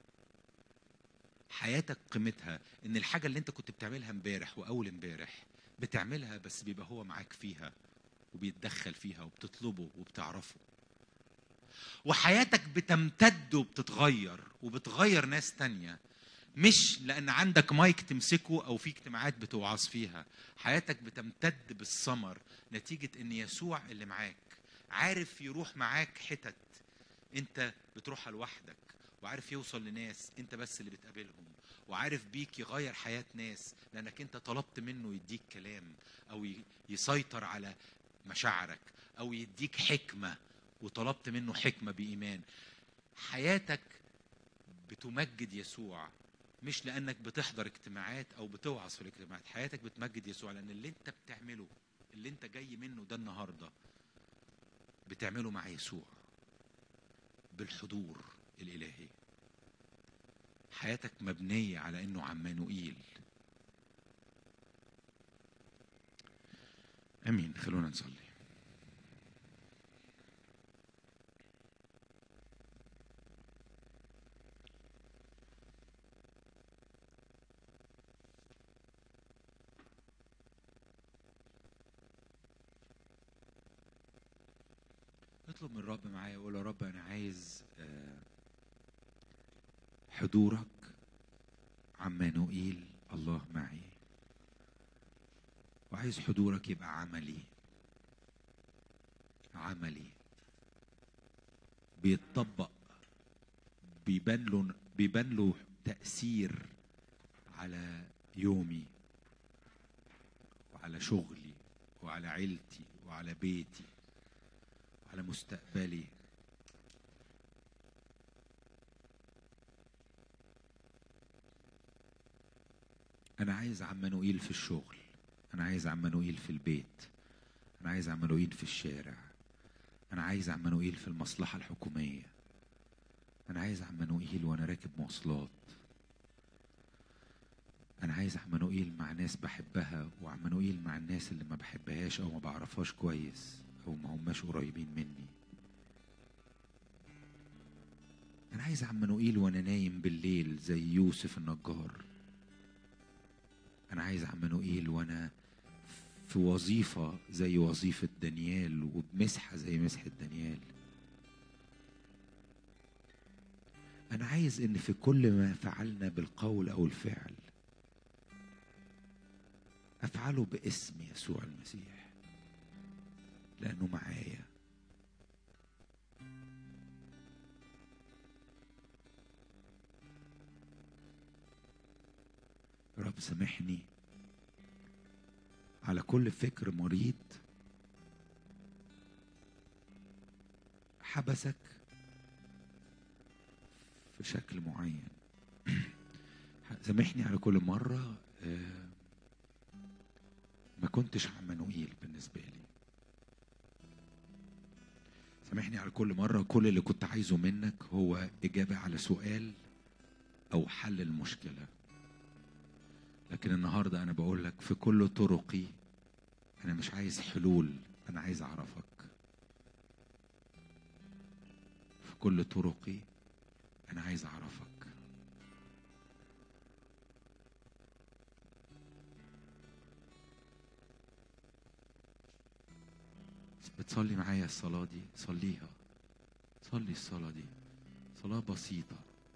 حياتك قيمتها إن الحاجة اللي أنت كنت بتعملها امبارح وأول امبارح بتعملها بس بيبقى هو معاك فيها وبيتدخل فيها وبتطلبه وبتعرفه وحياتك بتمتد وبتتغير وبتغير ناس تانية مش لان عندك مايك تمسكه او في اجتماعات بتوعظ فيها حياتك بتمتد بالثمر نتيجه ان يسوع اللي معاك عارف يروح معاك حتت انت بتروحها لوحدك وعارف يوصل لناس انت بس اللي بتقابلهم وعارف بيك يغير حياه ناس لانك انت طلبت منه يديك كلام او ي- يسيطر على مشاعرك او يديك حكمه وطلبت منه حكمه بايمان حياتك بتمجد يسوع مش لانك بتحضر اجتماعات او بتوعظ في الاجتماعات حياتك بتمجد يسوع لان اللي انت بتعمله اللي انت جاي منه ده النهارده بتعمله مع يسوع بالحضور الالهي حياتك مبنيه على انه عمانوئيل امين خلونا نصلي اطلب من الرب معايا وقول يا رب انا عايز آه، حضورك عمانوئيل الله معي وعايز حضورك يبقى عملي عملي بيتطبق بيبان له بيبان له تأثير على يومي وعلى شغلي وعلى عيلتي وعلى بيتي وعلى مستقبلي أنا عايز عمانوئيل في الشغل أنا عايز عمانوئيل في البيت أنا عايز عمانوئيل في الشارع أنا عايز عمانوئيل في المصلحة الحكومية أنا عايز عمانوئيل وأنا راكب مواصلات أنا عايز عمانوئيل مع ناس بحبها وعمانوئيل مع الناس اللي ما بحبهاش أو ما بعرفهاش كويس أو ما هماش قريبين مني أنا عايز عمانوئيل وأنا نايم بالليل زي يوسف النجار أنا عايز عمانوئيل وأنا في وظيفة زي وظيفة دانيال وبمسحة زي مسحة دانيال أنا عايز إن في كل ما فعلنا بالقول أو الفعل أفعله باسم يسوع المسيح لأنه معايا رب سامحني على كل فكر مريض حبسك في شكل معين سامحني على كل مرة آه، ما كنتش عمانوئيل بالنسبة لي سامحني على كل مرة كل اللي كنت عايزه منك هو إجابة على سؤال أو حل المشكلة لكن النهاردة أنا بقول لك في كل طرقي أنا مش عايز حلول أنا عايز أعرفك في كل طرقي أنا عايز أعرفك بتصلي معايا الصلاة دي صليها صلي الصلاة دي صلاة بسيطة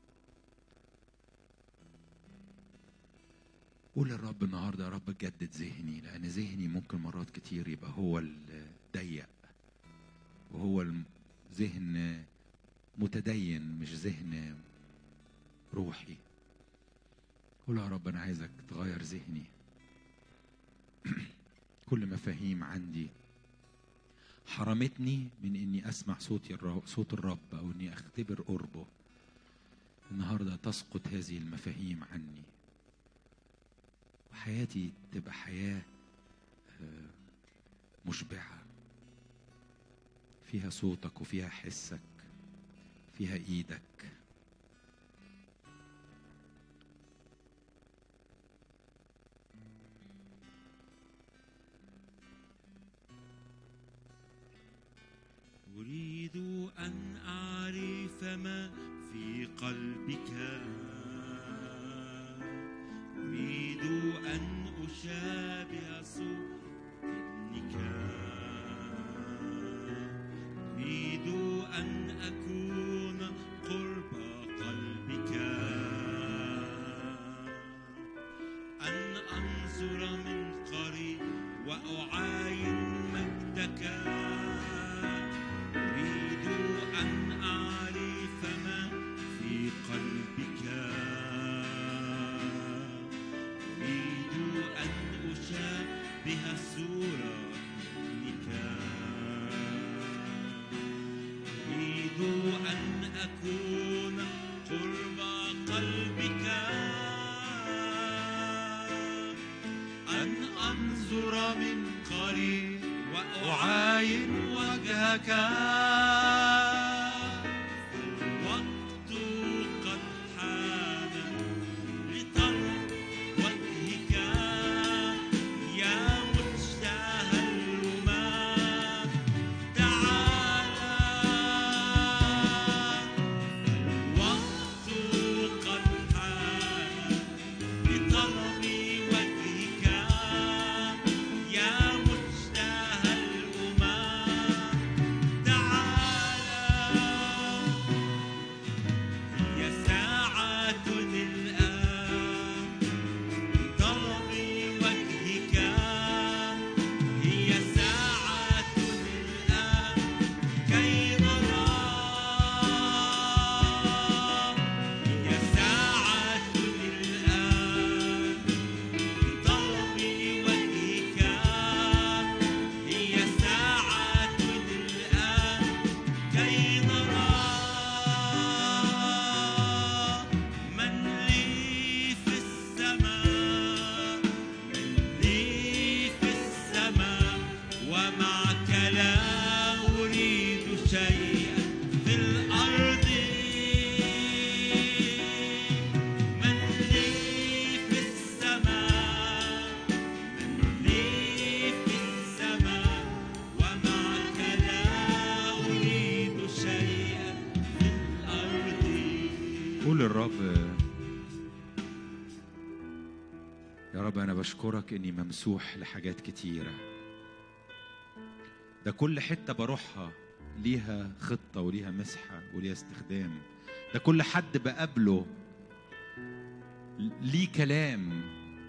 قول للرب النهارده يا رب جدد ذهني لان ذهني ممكن مرات كتير يبقى هو الضيق وهو الذهن متدين مش ذهن روحي قول يا رب انا عايزك تغير ذهني كل مفاهيم عندي حرمتني من اني اسمع صوت الرب صوت الرب او اني اختبر قربه النهارده تسقط هذه المفاهيم عني وحياتي تبقى حياة آه، مشبعة فيها صوتك وفيها حسك فيها ايدك أريد أن أعرف ما في قلبك أريد أن أشابه صورتك أريد أن أكون قرب قلبك أن أنظر من قريب وأعاين مجدك أريد أن أعرف ما في قلبك قول للرب يا رب أنا بشكرك إني ممسوح لحاجات كتيرة ده كل حتة بروحها ليها خطة وليها مسحة وليها استخدام ده كل حد بقابله ليه كلام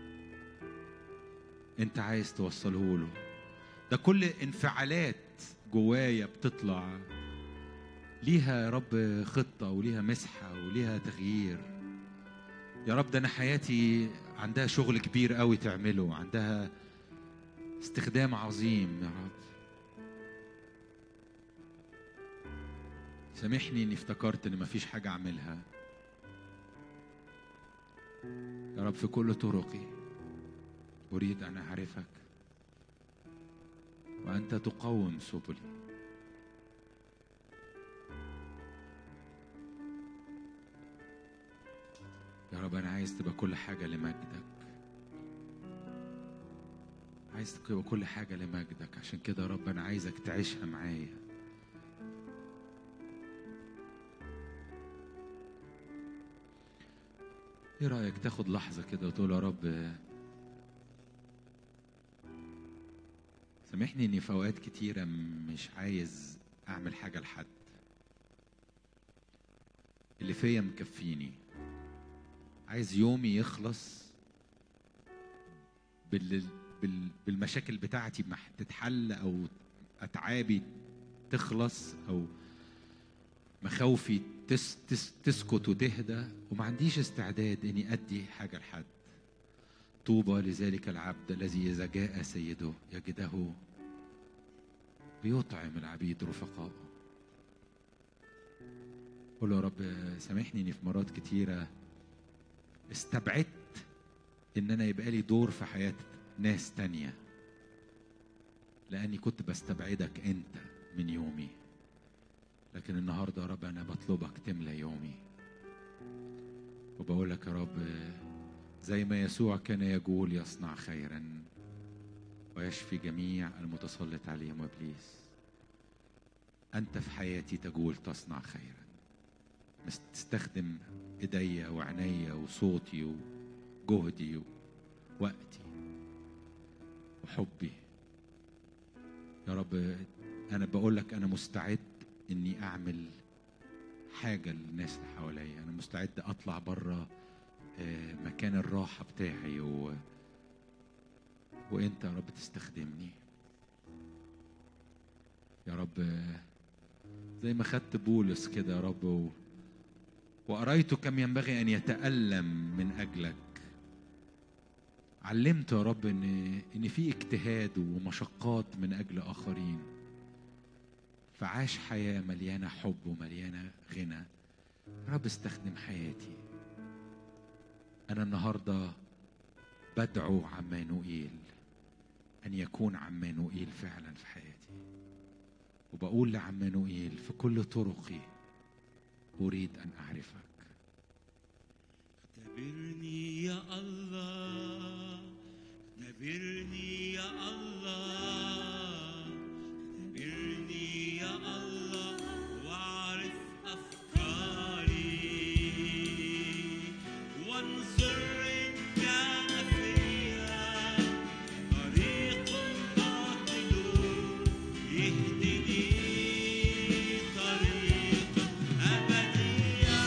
انت عايز توصله له ده كل انفعالات جوايا بتطلع ليها يا رب خطة وليها مسحة وليها تغيير يا رب ده أنا حياتي عندها شغل كبير قوي تعمله عندها استخدام عظيم يا رب سامحني اني افتكرت ان مفيش حاجة اعملها يا رب في كل طرقي اريد ان اعرفك وانت تقوم سبلي يا رب انا عايز تبقى كل حاجة لمجدك عايز تبقى كل حاجة لمجدك عشان كده يا رب انا عايزك تعيشها معايا ايه رأيك تاخد لحظة كده وتقول يا رب سامحني اني في اوقات كتيرة مش عايز اعمل حاجة لحد اللي فيا مكفيني عايز يومي يخلص بال... بال... بالمشاكل بتاعتي ما تتحل او اتعابي تخلص او مخاوفي تس... تس... تسكت وتهدى وما عنديش استعداد اني ادي حاجه لحد طوبى لذلك العبد الذي اذا جاء سيده يجده بيطعم العبيد رفقائه قول له يا رب سامحني اني في مرات كتيره استبعدت ان انا يبقى لي دور في حياه ناس تانية لاني كنت بستبعدك انت من يومي لكن النهارده يا رب انا بطلبك تملى يومي وبقول لك يا رب زي ما يسوع كان يقول يصنع خيرا ويشفي جميع المتسلط عليهم ابليس انت في حياتي تقول تصنع خيرا تستخدم ايديا وعينيا وصوتي وجهدي ووقتي وحبي يا رب انا بقول لك انا مستعد اني اعمل حاجه للناس اللي حواليا انا مستعد اطلع بره مكان الراحه بتاعي و... وانت يا رب تستخدمني يا رب زي ما خدت بولس كده يا رب و... وأريت كم ينبغي أن يتألم من أجلك علمت يا رب إن إن في اجتهاد ومشقات من أجل آخرين فعاش حياة مليانة حب ومليانة غنى رب استخدم حياتي أنا النهاردة بدعو عمانوئيل أن يكون عمانوئيل فعلا في حياتي وبقول لعمانوئيل في كل طرقي أريد أن أعرفك اختبرني يا الله اختبرني يا الله اختبرني يا الله واعرف أفكاري وانظر إن كان فيا طريق باطل يهدني طريقا أبديا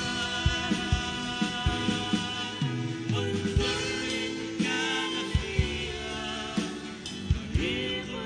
وانظر إن كان فيا طريق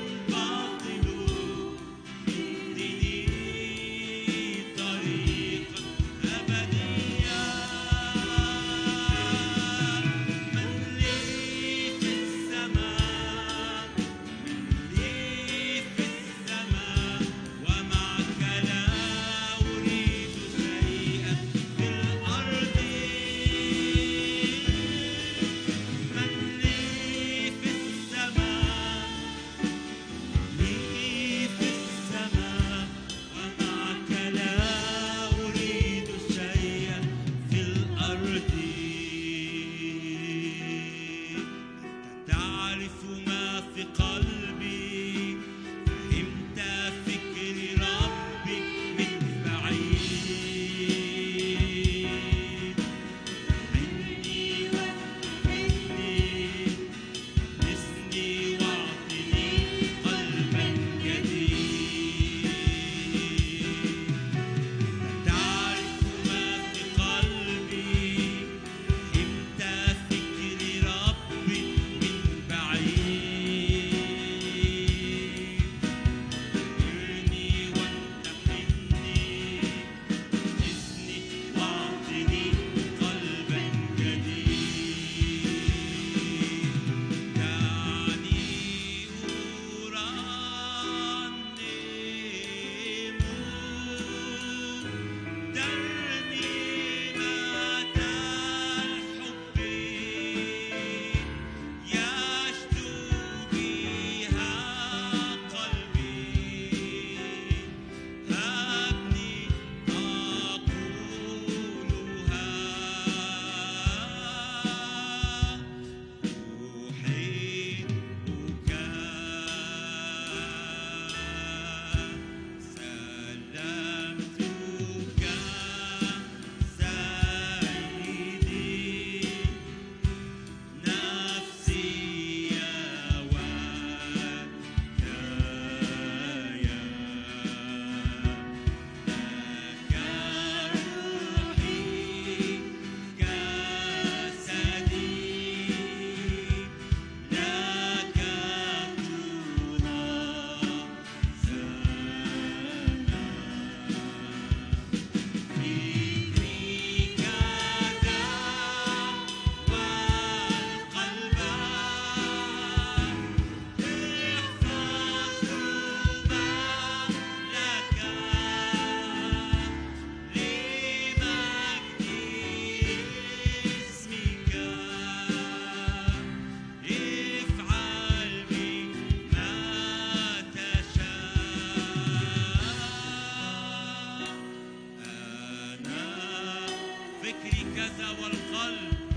الفكر كذا والقلب